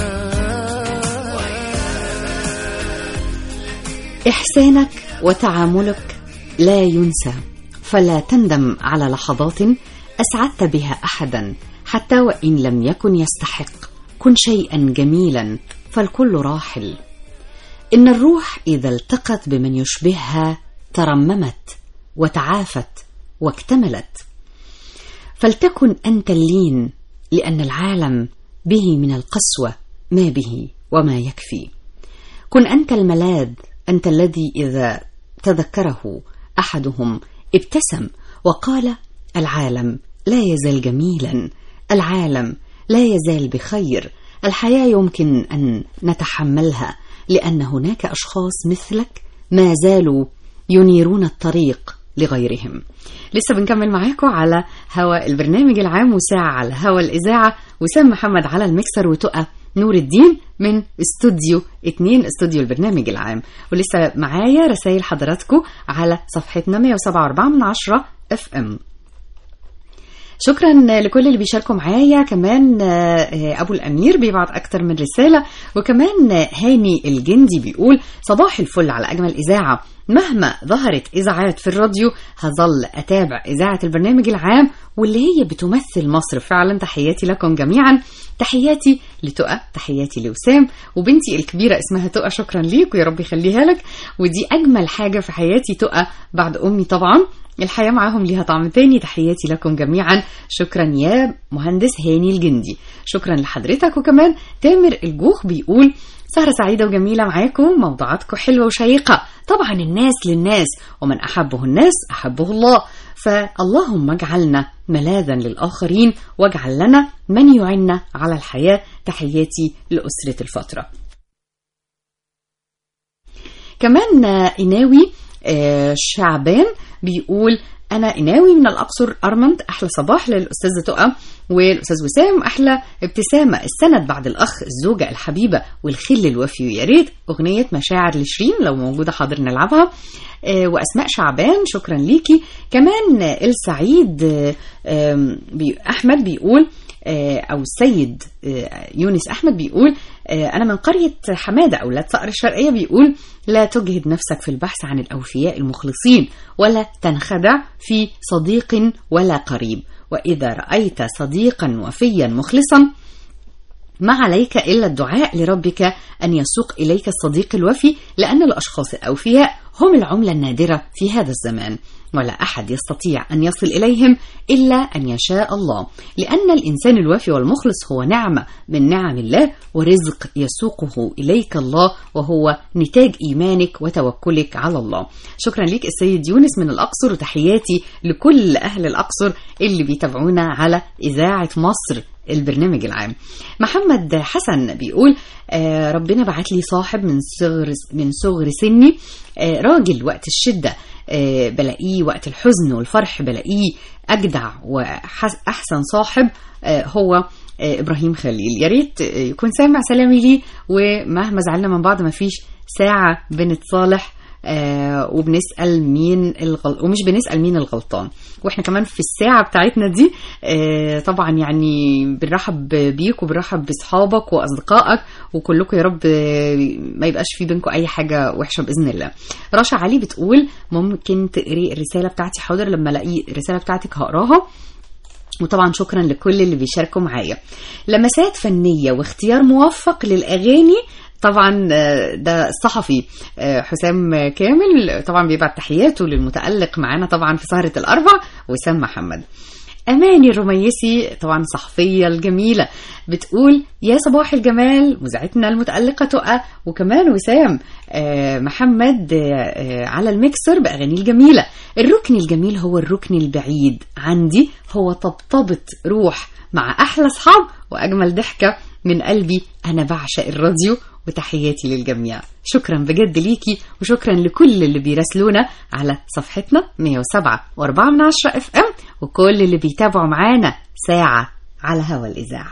إحسانك وتعاملك لا ينسى فلا تندم على لحظات أسعدت بها أحدا حتى وإن لم يكن يستحق كن شيئا جميلا فالكل راحل إن الروح إذا التقت بمن يشبهها ترممت وتعافت واكتملت فلتكن أنت اللين لأن العالم به من القسوة ما به وما يكفي كن أنت الملاذ أنت الذي إذا تذكره أحدهم ابتسم وقال العالم لا يزال جميلا العالم لا يزال بخير الحياة يمكن أن نتحملها لأن هناك أشخاص مثلك ما زالوا ينيرون الطريق لغيرهم لسه بنكمل معاكم على هوا البرنامج العام وساعة على هوا الإذاعة وسام محمد على المكسر وتقى نور الدين من استوديو 2 استوديو البرنامج العام ولسه معايا رسائل حضراتكم على صفحتنا 107.4 من 10 اف ام شكرا لكل اللي بيشاركوا معايا كمان آه، ابو الامير بيبعت اكتر من رساله وكمان آه، هاني الجندي بيقول صباح الفل على اجمل اذاعه مهما ظهرت اذاعات في الراديو هظل اتابع اذاعه البرنامج العام واللي هي بتمثل مصر فعلا تحياتي لكم جميعا تحياتي لتقى تحياتي لوسام وبنتي الكبيره اسمها تقى شكرا ليك ويا رب يخليها لك ودي اجمل حاجه في حياتي تقى بعد امي طبعا الحياة معاهم ليها طعم تاني تحياتي لكم جميعا شكرا يا مهندس هاني الجندي شكرا لحضرتك وكمان تامر الجوخ بيقول سهرة سعيدة وجميلة معاكم موضوعاتكم حلوة وشيقة طبعا الناس للناس ومن أحبه الناس أحبه الله فاللهم اجعلنا ملاذا للآخرين واجعل لنا من يعنا على الحياة تحياتي لأسرة الفترة كمان آه، إناوي آه، شعبان بيقول أنا إناوي من الأقصر أرمنت أحلى صباح للأستاذة تقى والأستاذ وسام أحلى ابتسامة السند بعد الأخ الزوجة الحبيبة والخل الوفي ويا ريت أغنية مشاعر لشيرين لو موجودة حاضر نلعبها آه، وأسماء شعبان شكرا ليكي كمان آه، السعيد آه، آم، بي- أحمد بيقول آه، او السيد آه، يونس احمد بيقول آه، انا من قريه حماده اولاد صقر الشرقيه بيقول لا تجهد نفسك في البحث عن الاوفياء المخلصين ولا تنخدع في صديق ولا قريب واذا رايت صديقا وفيا مخلصا ما عليك إلا الدعاء لربك أن يسوق إليك الصديق الوفي لأن الأشخاص الأوفياء هم العملة النادرة في هذا الزمان ولا أحد يستطيع أن يصل إليهم إلا أن يشاء الله لأن الإنسان الوفي والمخلص هو نعمة من نعم الله ورزق يسوقه إليك الله وهو نتاج إيمانك وتوكلك على الله شكرا لك السيد يونس من الأقصر وتحياتي لكل أهل الأقصر اللي بيتابعونا على إذاعة مصر البرنامج العام محمد حسن بيقول آه ربنا بعت لي صاحب من صغر من صغر سني آه راجل وقت الشدة آه بلاقيه وقت الحزن والفرح بلاقيه أجدع وأحسن صاحب آه هو آه إبراهيم خليل يا ريت آه، يكون سامع سلامي ليه ومهما زعلنا من بعض ما فيش ساعة بنتصالح آه وبنسأل مين الغل... ومش بنسأل مين الغلطان واحنا كمان في الساعة بتاعتنا دي آه طبعا يعني بنرحب بيك وبنرحب باصحابك واصدقائك وكلكم يا رب آه، ما يبقاش في بينكم اي حاجة وحشة بإذن الله رشا علي بتقول ممكن تقري الرسالة بتاعتي حاضر لما الاقي الرسالة بتاعتك هقراها وطبعا شكرا لكل اللي بيشاركوا معايا لمسات فنية واختيار موفق للأغاني طبعا آه، ده الصحفي آه، حسام كامل طبعا بيبعت تحياته للمتألق معانا طبعا في سهرة الأربع وسام محمد أماني الرميسي طبعا صحفية الجميلة بتقول يا صباح الجمال مذيعتنا المتألقة تقى وكمان وسام آه، محمد آه، آه، على الميكسر بأغاني الجميلة الركن الجميل هو الركن البعيد عندي هو طبطبة روح مع أحلى أصحاب وأجمل ضحكة من قلبي أنا بعشق الراديو وتحياتي للجميع شكرا بجد ليكي وشكرا لكل اللي بيراسلونا على صفحتنا 107 و4 من 10 اف ام وكل اللي بيتابعوا معانا ساعة على هوا الإذاعة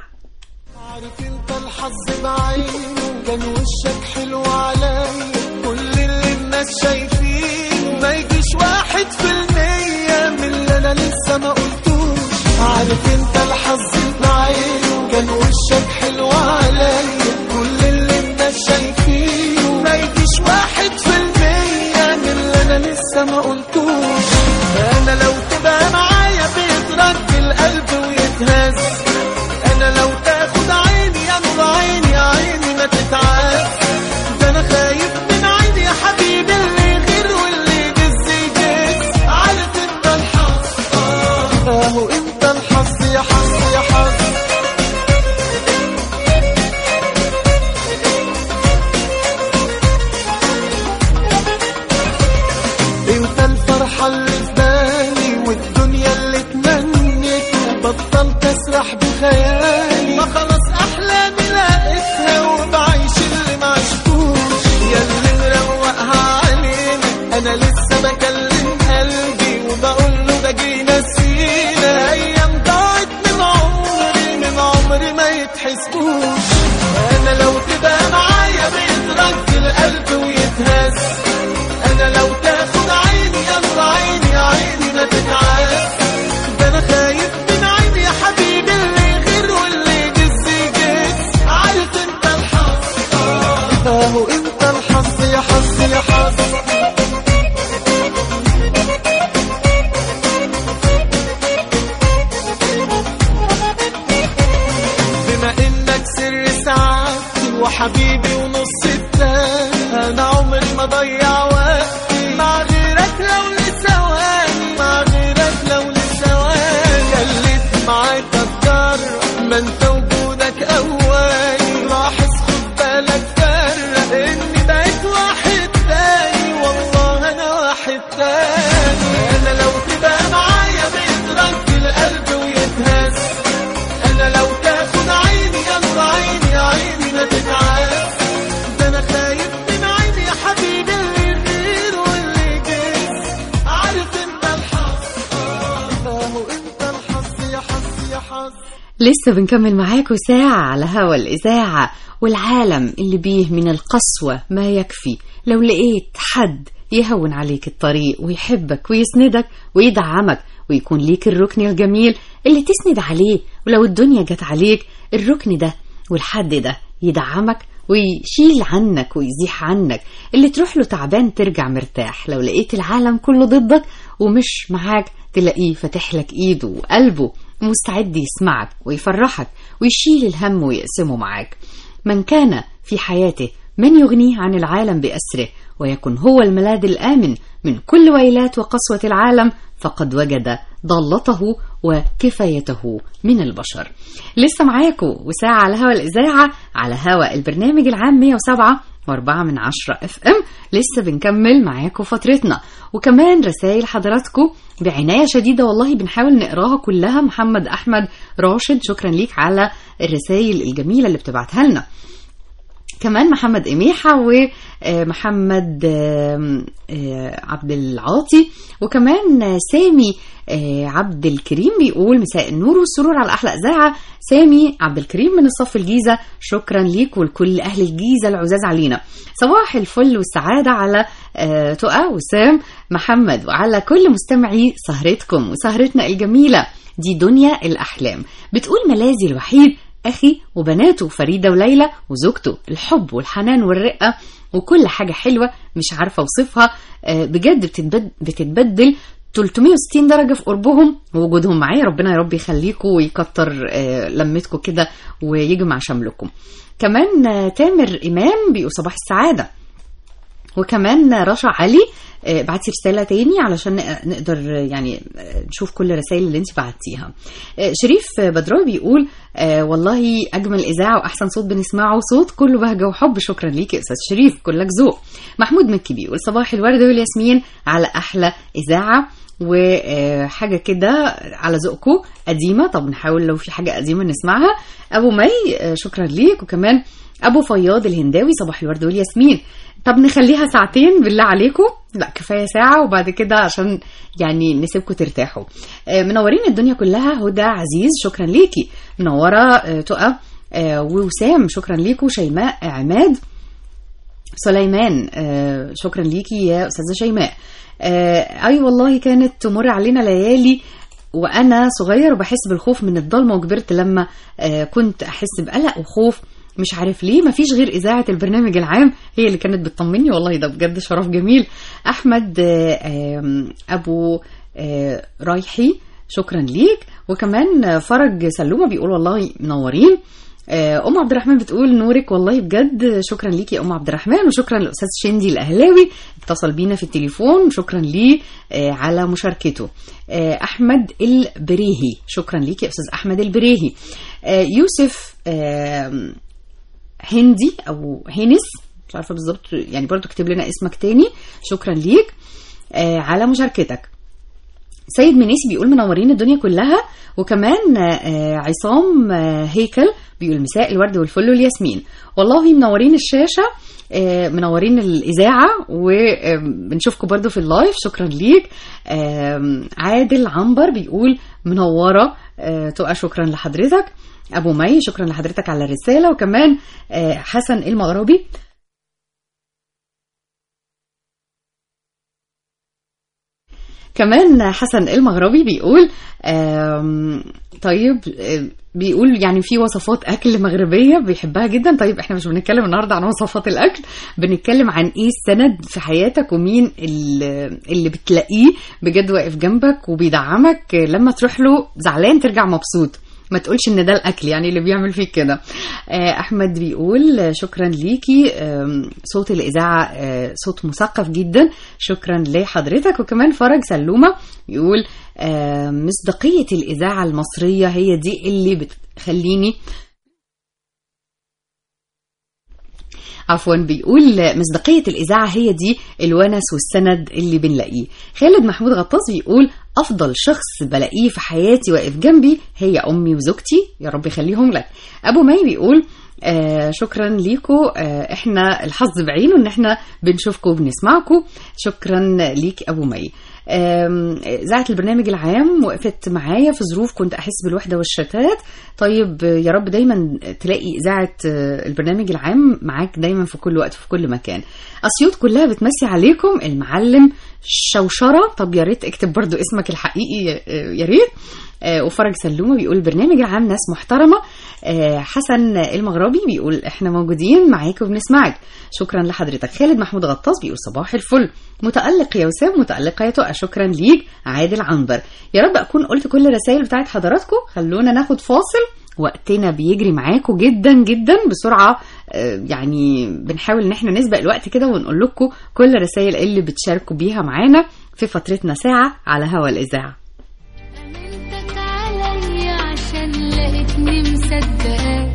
عارف انت الحظ بعينه كان وشك حلو عليا كل اللي الناس شايفينه ما يجيش واحد في المية من اللي انا لسه ما قلتوش عارف انت الحظ بعينه كان وشك حلو عليا كل اللي الناس شايفينه ما يجيش واحد في المية من اللي انا لسه ما قلتوش انا لو تبقى معايا بيترد القلب ويتهز انا لو تاخد عيني يا نور عيني يا عيني ما تتعب ده انا خايف من عيني يا حبيبي اللي يغير واللي يجز يجز عارف انت الحظ آه، اهو انت الحظ يتحسبوش انا لو تبقى معايا بيترج القلب ويتهز انا لو تاخد عيني يلا عيني عيني ما تتعاس ده انا خايف من عيني يا حبيبي اللي غير واللي جز جز عارف انت الحظ اهو انت الحظ يا حظ يا حظ بما انك سر سعادتي وحبيبي ونص التاني انا عمري ما ضيع وقتي مع غيرك لو لثواني مع غيرك لو لثواني خليت معاك اتجرب ما انت وجودك اولي لاحظ خد بالك فرق اني بقيت واحد تاني والله انا واحد تاني انا لو تبقى معايا بيترج القلب ويتهز انا لو تاخد عيني يلا عيني عيني ما تتعاس ده انا خايف من عيني يا حبيبي اللي غير واللي جاز عارف انت الحظ اهو انت الحظ يا حظ يا حظ لسه بنكمل معاكم ساعة على هوا الإذاعة والعالم اللي بيه من القسوة ما يكفي لو لقيت حد يهون عليك الطريق ويحبك ويسندك ويدعمك ويكون ليك الركن الجميل اللي تسند عليه ولو الدنيا جت عليك الركن ده والحد ده يدعمك ويشيل عنك ويزيح عنك اللي تروح له تعبان ترجع مرتاح لو لقيت العالم كله ضدك ومش معاك تلاقيه فاتح لك ايده وقلبه مستعد يسمعك ويفرحك ويشيل الهم ويقسمه معاك من كان في حياته من يغنيه عن العالم بأسره ويكن هو الملاذ الآمن من كل ويلات وقسوة العالم فقد وجد ضالته وكفايته من البشر لسه معاكم وساعة على هوا الإذاعة على هوا البرنامج العام 107 وأربعة من عشرة اف ام لسه بنكمل معاكم فترتنا وكمان رسائل حضراتكم بعناية شديدة والله بنحاول نقراها كلها محمد أحمد راشد شكرا ليك على الرسائل الجميلة اللي بتبعتها لنا كمان محمد إميحة ومحمد عبد العاطي وكمان سامي آه، عبد الكريم بيقول مساء النور والسرور على أحلى إذاعة سامي عبد الكريم من الصف الجيزة شكرا ليك ولكل أهل الجيزة العزاز علينا صباح الفل والسعادة على آه، تقى وسام محمد وعلى كل مستمعي سهرتكم وسهرتنا الجميلة دي دنيا الأحلام بتقول ملاذي الوحيد أخي وبناته فريدة وليلى وزوجته الحب والحنان والرقة وكل حاجة حلوة مش عارفة أوصفها آه، بجد بتتبد- بتتبدل 360 درجة في قربهم ووجودهم معايا ربنا يا رب يخليكم ويكتر آه، لمتكم كده ويجمع شملكم كمان آه، تامر إمام بيقول صباح السعادة وكمان رشا علي آه، بعتي رسالة تاني علشان نق- نقدر آه، يعني آه، نشوف كل الرسائل اللي انت بعتيها آه، شريف بدراوي بيقول آه، والله أجمل إذاعة وأحسن صوت بنسمعه صوت كله بهجة وحب شكرا ليك يا أستاذ شريف كلك ذوق محمود مكي بيقول صباح الورد والياسمين على أحلى إذاعة وحاجة كده على ذوقكم قديمة طب نحاول لو في حاجة قديمة نسمعها أبو مي آه، شكرا ليك وكمان أبو فياض الهنداوي صباح الورد والياسمين طب نخليها ساعتين بالله عليكم لا كفايه ساعه وبعد كده عشان يعني نسيبكم ترتاحوا آه، منورين الدنيا كلها هدى عزيز شكرا ليكي منوره آه، تقى آه، ووسام شكرا ليكم شيماء عماد سليمان آه، شكرا ليكي يا استاذه شيماء آه، اي والله كانت تمر علينا ليالي وانا صغير وبحس بالخوف من الضلمه وكبرت لما آه، كنت احس بقلق وخوف مش عارف ليه مفيش غير اذاعه البرنامج العام هي اللي كانت بتطمني والله ده بجد شرف جميل احمد آه، آم، ابو آه، رايحي شكرا ليك وكمان فرج سلومه بيقول والله منورين آه، ام عبد الرحمن بتقول نورك والله بجد شكرا ليكي يا ام عبد الرحمن وشكرا للاستاذ شندي الاهلاوي اتصل بينا في التليفون شكرا ليه آه، على مشاركته آه، احمد البريهي شكرا ليكي يا استاذ احمد البريهي آه، يوسف آه، هندي او هينس مش عارفه بالظبط يعني برضو اكتب لنا اسمك تاني شكرا ليك آه، على مشاركتك سيد منيسي بيقول منورين الدنيا كلها وكمان آه، عصام آه، هيكل بيقول مساء الورد والفل والياسمين والله منورين الشاشة آه، منورين الإذاعة وبنشوفكم برضو في اللايف شكرا ليك آم، عادل عنبر بيقول منورة آه، تقى شكرا لحضرتك أبو مي شكرا لحضرتك على الرسالة وكمان آه، حسن المغربي كمان حسن المغربي بيقول آم، طيب آه، بيقول يعني في وصفات اكل مغربيه بيحبها جدا طيب احنا مش بنتكلم النهارده عن وصفات الاكل بنتكلم عن ايه السند في حياتك ومين اللي اللي بتلاقيه بجد واقف جنبك وبيدعمك لما تروح له زعلان ترجع مبسوط ما تقولش ان ده الاكل يعني اللي بيعمل فيك كده آه، احمد بيقول آه، شكرا ليكي آم، صوت الاذاعه آه، صوت مثقف جدا شكرا لحضرتك وكمان فرج سلومه يقول آه، مصداقيه الاذاعه المصريه هي دي اللي بتخليني عفوا بيقول مصداقية الإذاعة هي دي الونس والسند اللي بنلاقيه خالد محمود غطاس بيقول أفضل شخص بلاقيه في حياتي واقف جنبي هي أمي وزوجتي يا رب يخليهم لك أبو مي بيقول آه شكرا ليكوا آه احنا الحظ بعينه ان احنا بنشوفكم وبنسمعكم شكرا ليك ابو مي آم، اذاعه البرنامج العام وقفت معايا في ظروف كنت احس بالوحده والشتات طيب آه، يا رب دايما تلاقي اذاعه آه، البرنامج العام معاك دايما في كل وقت في كل مكان اسيوط كلها بتمسي عليكم المعلم شوشره طب يا ريت اكتب برضو اسمك الحقيقي آه، يا ريت آه، وفرج سلومه بيقول برنامج العام ناس محترمه آه، حسن المغربي بيقول احنا موجودين معاك وبنسمعك شكرا لحضرتك خالد محمود غطاس بيقول صباح الفل متألق يا وسام متألقة يا تقى شكرا ليك عادل عنبر يا رب أكون قلت كل الرسائل بتاعت حضراتكم خلونا ناخد فاصل وقتنا بيجري معاكم جدا جدا بسرعة آه، يعني بنحاول ان احنا نسبق الوقت كده ونقول لكم كل الرسائل اللي بتشاركوا بيها معانا في فترتنا ساعة على هوا الإذاعة أمنتك عليا عشان لقيتني مصدقاك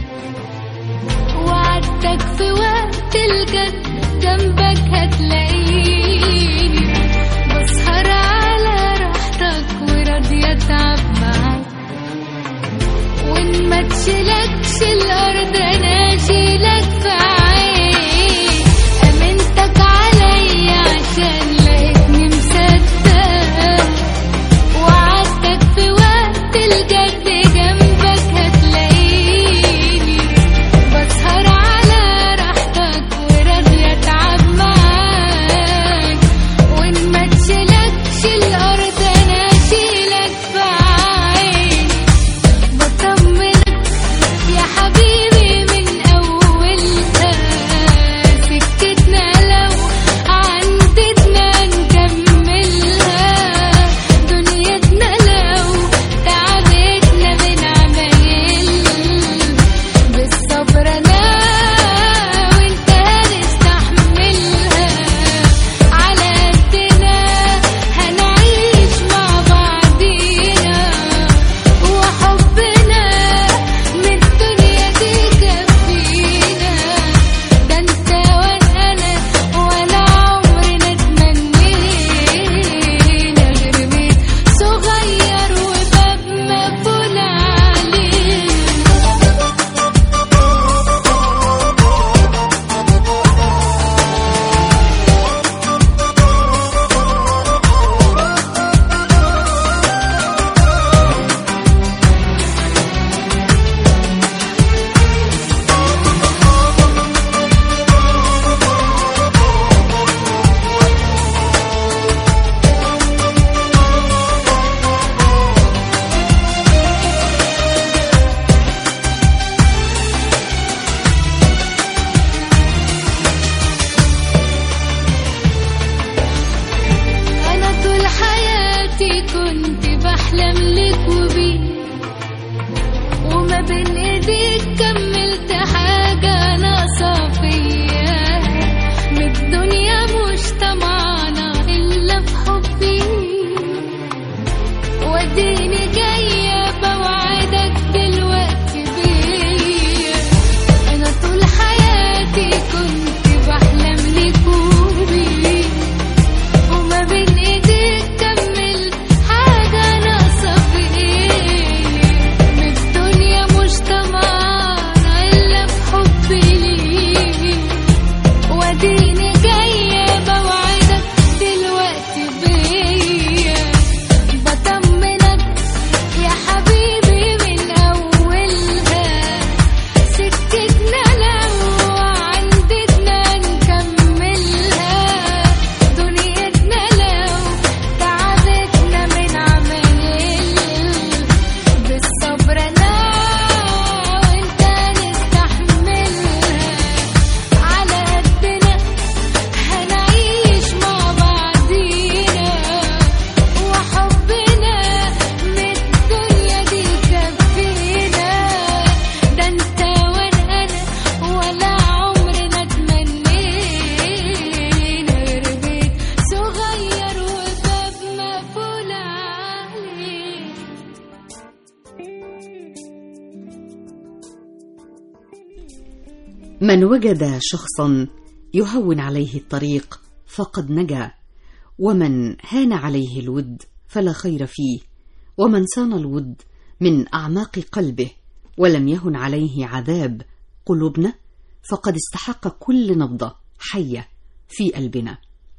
وعدتك في وقت الجد جنبك هتلاقيني بسهر على راحتك وراضية اتعب معاك وان ما تشيلكش الارض انا اشيلك في عيني امنتك عليا عشان لقيتني مصدقاك من وجد شخصا يهون عليه الطريق فقد نجا ومن هان عليه الود فلا خير فيه ومن صان الود من اعماق قلبه ولم يهن عليه عذاب قلوبنا فقد استحق كل نبضه حيه في قلبنا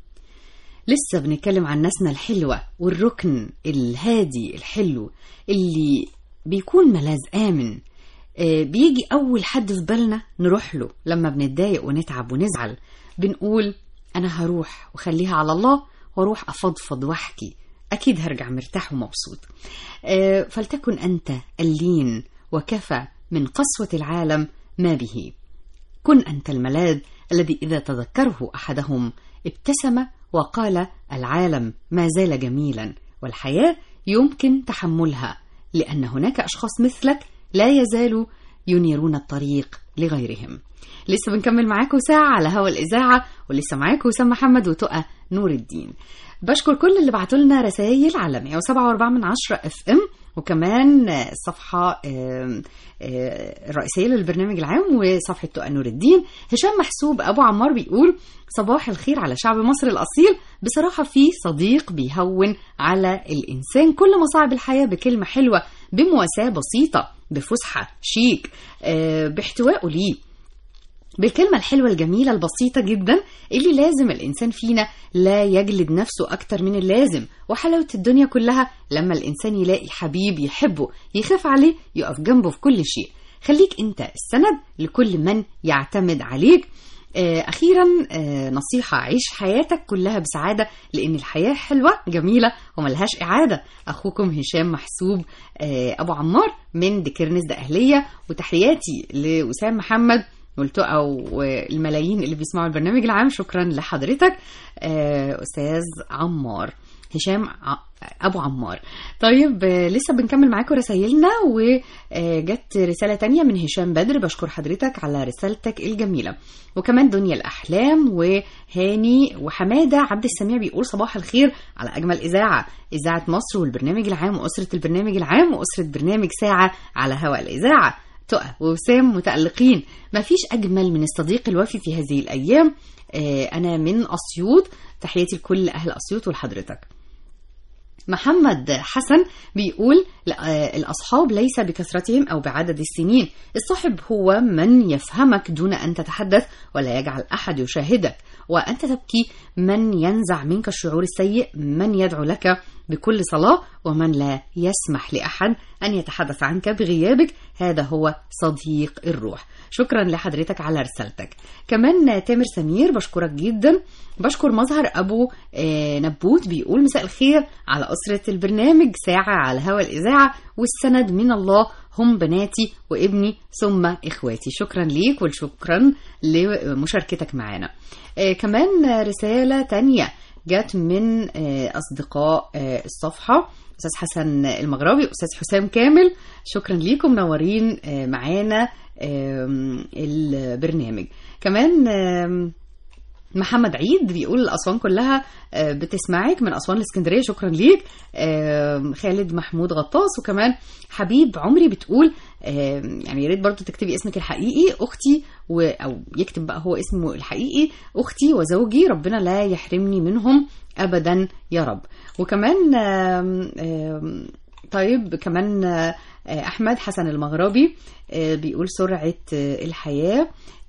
لسه بنتكلم عن ناسنا الحلوة والركن الهادي الحلو اللي بيكون ملاذ آمن آه، بيجي أول حد في بالنا نروح له لما بنتضايق ونتعب ونزعل بنقول أنا هروح وخليها على الله واروح أفضفض واحكي أكيد هرجع مرتاح ومبسوط آه، فلتكن أنت اللين وكفى من قسوة العالم ما به كن أنت الملاذ الذي إذا تذكره أحدهم ابتسم وقال العالم ما زال جميلا والحياة يمكن تحملها لأن هناك أشخاص مثلك لا يزالوا ينيرون الطريق لغيرهم لسه بنكمل معاكم ساعة على هوا الإذاعة ولسه معاكم وسام محمد وتقى نور الدين بشكر كل اللي بعتوا لنا رسائل على 107.4 من 10 اف ام وكمان آه، الصفحة آه، آه، الرئيسية للبرنامج العام وصفحة تقى نور الدين هشام محسوب أبو عمار بيقول صباح الخير على شعب مصر الأصيل بصراحة في صديق بيهون على الإنسان كل مصاعب الحياة بكلمة حلوة بمواساة بسيطة بفسحة شيك آه، باحتوائه ليه بالكلمة الحلوة الجميلة البسيطة جدا اللي لازم الإنسان فينا لا يجلد نفسه أكتر من اللازم وحلاوة الدنيا كلها لما الإنسان يلاقي حبيب يحبه يخاف عليه يقف جنبه في كل شيء خليك أنت السند لكل من يعتمد عليك آه، أخيرا آه، نصيحة عيش حياتك كلها بسعادة لأن الحياة حلوة جميلة وملهاش إعادة أخوكم هشام محسوب آه، أبو عمار من دكرنس ده أهلية وتحياتي لوسام محمد والتقى والملايين اللي بيسمعوا البرنامج العام شكرا لحضرتك آه، أستاذ عمار هشام ع- ابو عمار طيب آه، لسه بنكمل معاكم رسايلنا وجت رساله تانية من هشام بدر بشكر حضرتك على رسالتك الجميله وكمان دنيا الاحلام وهاني وحماده عبد السميع بيقول صباح الخير على اجمل اذاعه اذاعه مصر والبرنامج العام واسره البرنامج العام واسره برنامج ساعه على هواء الاذاعه تقى ووسام متألقين ما فيش أجمل من الصديق الوفي في هذه الأيام آه، أنا من أسيوط تحياتي لكل أهل أسيوط ولحضرتك محمد حسن بيقول لا، آه، الأصحاب ليس بكثرتهم أو بعدد السنين الصاحب هو من يفهمك دون أن تتحدث ولا يجعل أحد يشاهدك وأنت تبكي من ينزع منك الشعور السيء من يدعو لك بكل صلاة ومن لا يسمح لأحد أن يتحدث عنك بغيابك هذا هو صديق الروح شكرا لحضرتك على رسالتك كمان تامر سمير بشكرك جدا بشكر مظهر أبو آه، نبوت بيقول مساء الخير على أسرة البرنامج ساعة على هوا الإذاعة والسند من الله هم بناتي وابني ثم إخواتي شكرا ليك وشكرا لمشاركتك معنا آه، كمان رسالة تانية جت من آه، أصدقاء آه، الصفحة أستاذ حسن المغربي أستاذ حسام كامل شكرا ليكم منورين آه، معانا آم، البرنامج كمان آم، محمد عيد بيقول الأسوان كلها آه، بتسمعك من أسوان الإسكندرية شكرا ليك آم، خالد محمود غطاس وكمان حبيب عمري بتقول آم، يعني يا ريت برضو تكتبي اسمك الحقيقي أختي و... أو يكتب بقى هو اسمه الحقيقي أختي وزوجي ربنا لا يحرمني منهم أبدا يا رب وكمان آم، آم، طيب كمان آه، أحمد حسن المغربي آه، بيقول سرعة آه، الحياة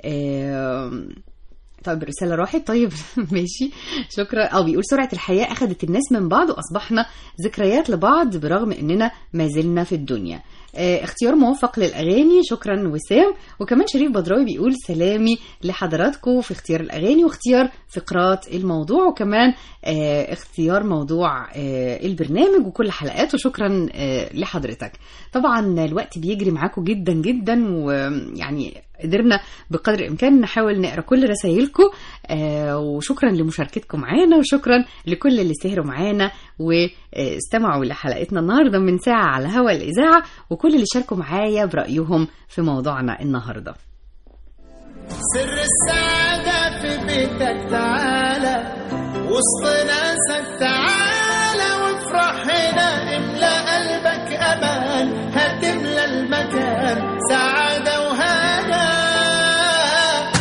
آم، طيب الرسالة راحت طيب ماشي شكرا او بيقول سرعة الحياة اخذت الناس من بعض واصبحنا ذكريات لبعض برغم اننا ما زلنا في الدنيا آه، اختيار موفق للاغاني شكرا وسام وكمان شريف بدراوي بيقول سلامي لحضراتكم في اختيار الاغاني واختيار فقرات الموضوع وكمان آه، اختيار موضوع آه، البرنامج وكل حلقاته شكرا آه، لحضرتك طبعا الوقت بيجري معاكم جدا جدا ويعني قدرنا بقدر الامكان نحاول نقرا كل رسائلكم آه وشكرا لمشاركتكم معانا وشكرا لكل اللي سهروا معانا واستمعوا لحلقتنا النهارده من ساعه على هوا الاذاعه وكل اللي شاركوا معايا برايهم في موضوعنا النهارده سر السعادة في بيتك تعالى وسط ناسك تعالى وافرح هنا املى قلبك امان هتملى المكان سعادة وهنا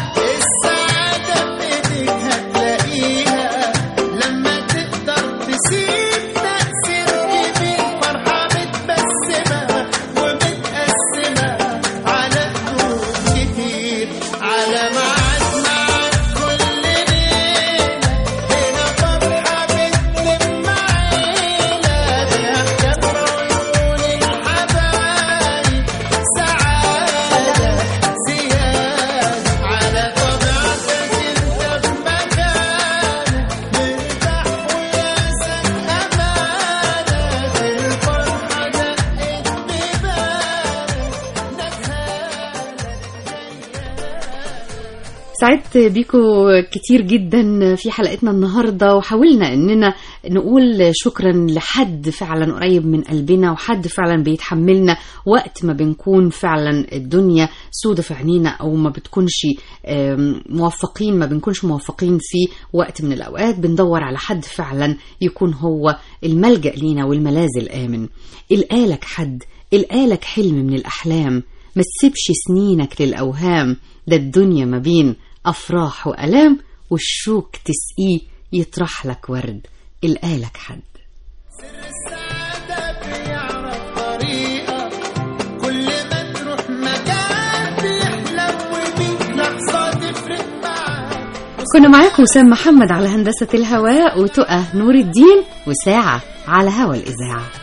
سعدت بيكم كتير جدا في حلقتنا النهارده وحاولنا اننا نقول شكرا لحد فعلا قريب من قلبنا وحد فعلا بيتحملنا وقت ما بنكون فعلا الدنيا سودة في عينينا او ما بتكونش آم، موفقين ما بنكونش موفقين في وقت من الاوقات بندور على حد فعلا يكون هو الملجأ لينا والملاذ الامن القالك حد القالك حلم من الاحلام ما تسيبش سنينك للأوهام ده الدنيا ما بين أفراح وألام والشوك تسقيه يطرح لك ورد القالك حد السعادة بيعرف طريقة كل ما تروح مكان بيحلم وبيه لحظة تفرق معاه كنا معاكم وسام محمد على هندسة الهواء وتقى نور الدين وساعة على هوا الإذاعة